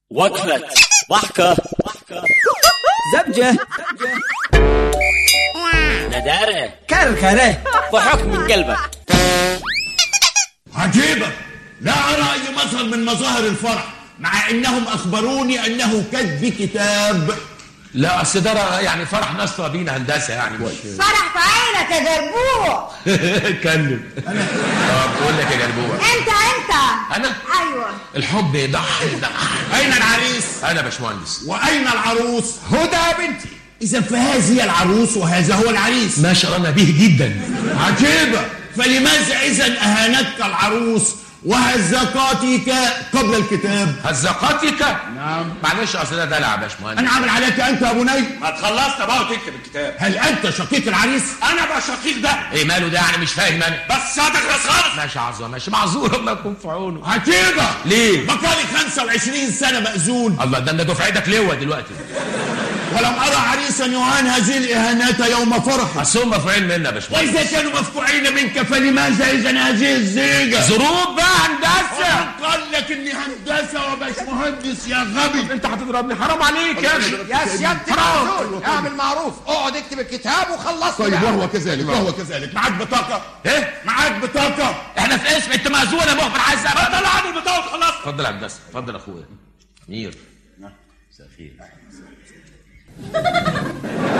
وقفة ضحكة زبجة ندارة كركرة ضحك من قلبك عجيبة لا أرى أي مظهر من مظاهر الفرح مع أنهم أخبروني أنه كتب كتاب لا اصل ده يعني فرح ناس طالبين هندسه يعني مش فرح في عينك يا جربوع اتكلم انا طب بقول لك يا جربوع انت انت انا ايوه الحب يضحي يضحي أين العريس؟ انا باشمهندس وأين العروس؟ هدى يا بنتي إذا فهذه هي العروس وهذا هو العريس ما شاء الله نبيه جدا عجيبة فلماذا إذا أهانتك العروس وهزقاتك قبل الكتاب؟ هزقاتك نعم معلش اصل ده دلع يا باشمهندس أنا عامل عليك أنت يا أبو ني ما تخلصت بقى وتكتب الكتاب هل أنت شقيق العريس؟ انا بقى شقيق ده ايه ماله ده يعني مش فاهم انا بس هتخلص خالص ماشي عظمه ماشي معذور الله يكون في عونه عجيبة ليه؟ بقالي 25 سنة مأذون الله ده انا دفعتك لواء دلوقتي ولم أرى عريسا يعان هذه الإهانات يوم فرحه اصل هم مفعول منا يا باشمهندس وإذا كانوا مفقوعين منك فلماذا إذا هذه الزيجة؟ ظروف بقى هندسه قال لك إني هندسة وباشمهندس يا غبي انت هتضربني حرام عليك يا اخي يا سيادة المعزول اعمل معروف اقعد اكتب الكتاب وخلصنا طيب بقى. وهو كذلك وهو كذلك معاك بطاقة؟ ايه معاك بطاقة؟ احنا في اسم انت مأذون يا مخبر عايز طلع عني البطاقه وخلصت اتفضل يا هندسه اتفضل يا اخويا مير مساء الخير